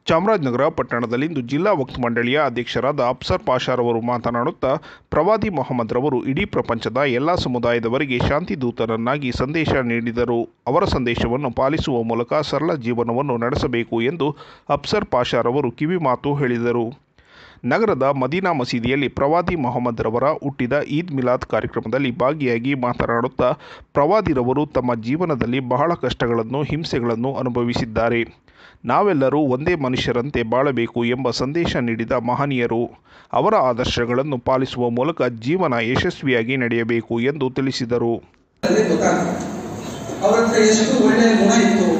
ಚಾಮರಾಜನಗರ ಪಟ್ಟಣದಲ್ಲಿಂದು ಜಿಲ್ಲಾ ವಕ್ಫ್ ಮಂಡಳಿಯ ಅಧ್ಯಕ್ಷರಾದ ಅಫ್ಸರ್ ಪಾಷಾರವರು ಮಾತನಾಡುತ್ತಾ ಪ್ರವಾದಿ ಮೊಹಮ್ಮದ್ರವರು ಇಡೀ ಪ್ರಪಂಚದ ಎಲ್ಲ ಸಮುದಾಯದವರಿಗೆ ಶಾಂತಿ ದೂತರನ್ನಾಗಿ ಸಂದೇಶ ನೀಡಿದರು ಅವರ ಸಂದೇಶವನ್ನು ಪಾಲಿಸುವ ಮೂಲಕ ಸರಳ ಜೀವನವನ್ನು ನಡೆಸಬೇಕು ಎಂದು ಅಫ್ಸರ್ ಪಾಷಾರವರು ಕಿವಿಮಾತು ಹೇಳಿದರು ನಗರದ ಮದೀನಾ ಮಸೀದಿಯಲ್ಲಿ ಪ್ರವಾದಿ ಮೊಹಮ್ಮದ್ರವರ ಹುಟ್ಟಿದ ಈದ್ ಮಿಲಾದ್ ಕಾರ್ಯಕ್ರಮದಲ್ಲಿ ಭಾಗಿಯಾಗಿ ಮಾತನಾಡುತ್ತಾ ಪ್ರವಾದಿರವರು ತಮ್ಮ ಜೀವನದಲ್ಲಿ ಬಹಳ ಕಷ್ಟಗಳನ್ನು ಹಿಂಸೆಗಳನ್ನು ಅನುಭವಿಸಿದ್ದಾರೆ ನಾವೆಲ್ಲರೂ ಒಂದೇ ಮನುಷ್ಯರಂತೆ ಬಾಳಬೇಕು ಎಂಬ ಸಂದೇಶ ನೀಡಿದ ಮಹನೀಯರು ಅವರ ಆದರ್ಶಗಳನ್ನು ಪಾಲಿಸುವ ಮೂಲಕ ಜೀವನ ಯಶಸ್ವಿಯಾಗಿ ನಡೆಯಬೇಕು ಎಂದು ತಿಳಿಸಿದರು ಅದೇ ಗೊತ್ತಾಗ್ತದೆ ಅವ್ರ ಹತ್ರ ಎಷ್ಟು ಒಳ್ಳೆಯ ಗುಣ ಇತ್ತು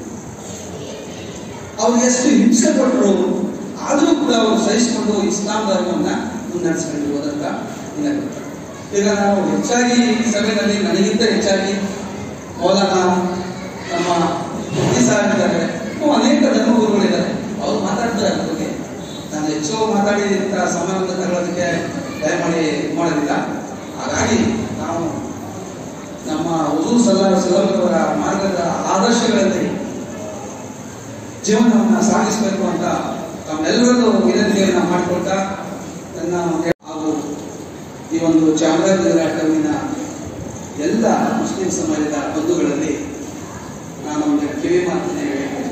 ಅವ್ರಿಗೆ ಎಷ್ಟು ಹಿಂಸೆ ಕೊಟ್ಟರು ಆದರೂ ಕೂಡ ಅವರು ಸಹಿಸಿಕೊಂಡು ಇಸ್ಲಾಂ ಧರ್ಮವನ್ನ ಮುನ್ನಡೆಸ್ಕೊಂಡಿರುವುದಂತ ನಿನಗೆ ಗೊತ್ತಾಗ್ತದೆ. ಈಗ ನಾವು ಹೆಚ್ಚಾಗಿ ಈ ಸಭೆಯಲ್ಲಿ ನನಗಿಂತ ಹೆಚ್ಚಾಗಿ ಮೌಲಾನಾ ನಮ್ಮ ಮುಫ್ತಿ ಸಾಹೇಬ್ ಇದ್ದಾರೆ ಇನ್ನೂ ಅನೇಕ ಧರ್ಮಗುರುಗಳಿದ್ದಾರೆ ಅವ್ರು ಮಾತಾಡ್ತಾರೆ ಅದ್ರ ಬಗ್ಗೆ ನಾನು ಹೆಚ್ಚು ಮಾತಾಡಿ ಇಂಥ ಸಮಯವನ್ನು ತಗೊಳ್ಳೋದಕ್ಕೆ ದಯಮಾಡಿ ಇದು ಮಾಡೋದಿಲ್ಲ ಹಾಗಾಗಿ ನಾವು ನಮ್ಮ ಹುಜೂರ್ ಸಲ್ಲಾ ಅವರ ಮಾರ್ಗದ ಆದರ್ಶಗಳಲ್ಲಿ ಜೀವನವನ್ನು ಸಾಗಿಸಬೇಕು ಅಂತ ತಮ್ಮೆಲ್ಲರಲ್ಲೂ ವಿನಂತಿಯನ್ನು ಮಾಡಿಕೊಳ್ತಾ ನನ್ನ ಒಂದು ಹಾಗೂ ಈ ಒಂದು ಚಾಮರಾಜನಗರ ಟೌನಿನ ಎಲ್ಲ ಮುಸ್ಲಿಂ ಸಮಾಜದ ಬಂಧುಗಳಲ್ಲಿ ನಾನು ಒಂದು ಕಿವಿ ಮಾತನ್ನ ಹೇಳ್ತೇನೆ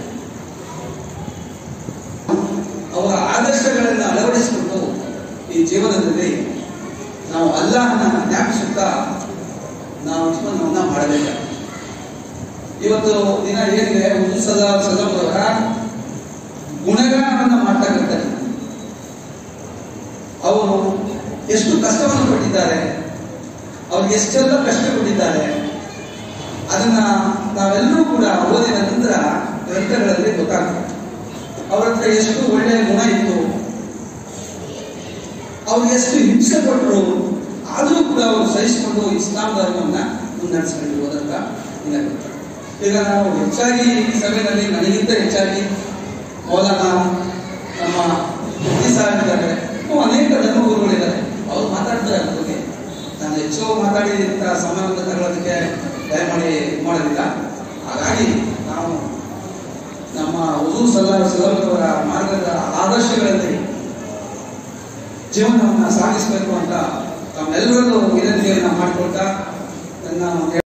ಅವರ ಆದರ್ಶಗಳನ್ನು ಅಳವಡಿಸಿಕೊಂಡು ಈ ಜೀವನದಲ್ಲಿ ನಾವು ಅಲ್ಲಾಹನ ಜ್ಞಾಪಿಸುತ್ತಾ ನಾವು ಜೀವನವನ್ನ ಮಾಡಬೇಕು ಇವತ್ತು ದಿನ ಏನಿದೆ ಹುಜೂರ್ ಸಲ್ಲಾ ಸಲಂ ಅವರ ಗುಣಗಾನವನ್ನ ಮಾಡ್ತಕ್ಕಂಥದ್ದು ಅವರು ಎಷ್ಟು ಕಷ್ಟವನ್ನು ಪಟ್ಟಿದ್ದಾರೆ ಅವ್ರಿಗೆ ಎಷ್ಟೆಲ್ಲ ಕಷ್ಟ ಕೊಟ್ಟಿದ್ದಾರೆ ಅದನ್ನ ನಾವೆಲ್ಲರೂ ಕೂಡ ಓದಿದ ನಂತರ ಗ್ರಂಥಗಳಲ್ಲಿ ಗೊತ್ತಾಗ್ತದೆ ಅವ್ರ ಹತ್ರ ಎಷ್ಟು ಒಳ್ಳೆಯ ಗುಣ ಇತ್ತು ಅವ್ರಿಗೆ ಎಷ್ಟು ಹಿಂಸೆ ಕೊಟ್ಟರು ಆದರೂ ಕೂಡ ಅವರು ಸಹಿಸಿಕೊಂಡು ಇಸ್ಲಾಂ ಧರ್ಮವನ್ನ ಮುನ್ನಡೆಸ್ಕೊಂಡಿರುವುದಂತ ನಿನಗೆ ಗೊತ್ತಾಗ್ತದೆ. ಈಗ ನಾವು ಹೆಚ್ಚಾಗಿ ಈ ಸಭೆಯಲ್ಲಿ ನನಗಿಂತ ಹೆಚ್ಚಾಗಿ ಮೌಲಾನಾ ನಮ್ಮ ಮುಫ್ತಿ ಸಾಹೇಬ್ ಇದ್ದಾರೆ ಇನ್ನೂ ಅನೇಕ ಧರ್ಮಗುರುಗಳಿದ್ದಾರೆ ಅವ್ರು ಮಾತಾಡ್ತಾರೆ ಅದ್ರ ಬಗ್ಗೆ ನಾನು ಹೆಚ್ಚು ಮಾತಾಡಿ ಇಂಥ ಸಮಯವನ್ನು ತಗೊಳ್ಳೋದಕ್ಕೆ ದಯಮಾಡಿ ಇದು ಮಾಡೋದಿಲ್ಲ ಹಾಗಾಗಿ ನಾವು ನಮ್ಮ ಹುಜೂರ್ ಸಲ್ಲಾ ಅವರ ಮಾರ್ಗದ ಆದರ್ಶಗಳಲ್ಲಿ ಜೀವನವನ್ನು ಸಾಗಿಸಬೇಕು ಅಂತ ತಮ್ಮೆಲ್ಲರಲ್ಲೂ ವಿನಂತಿಯನ್ನು ಮಾಡಿಕೊಳ್ತಾ ನನ್ನ ಒಂದು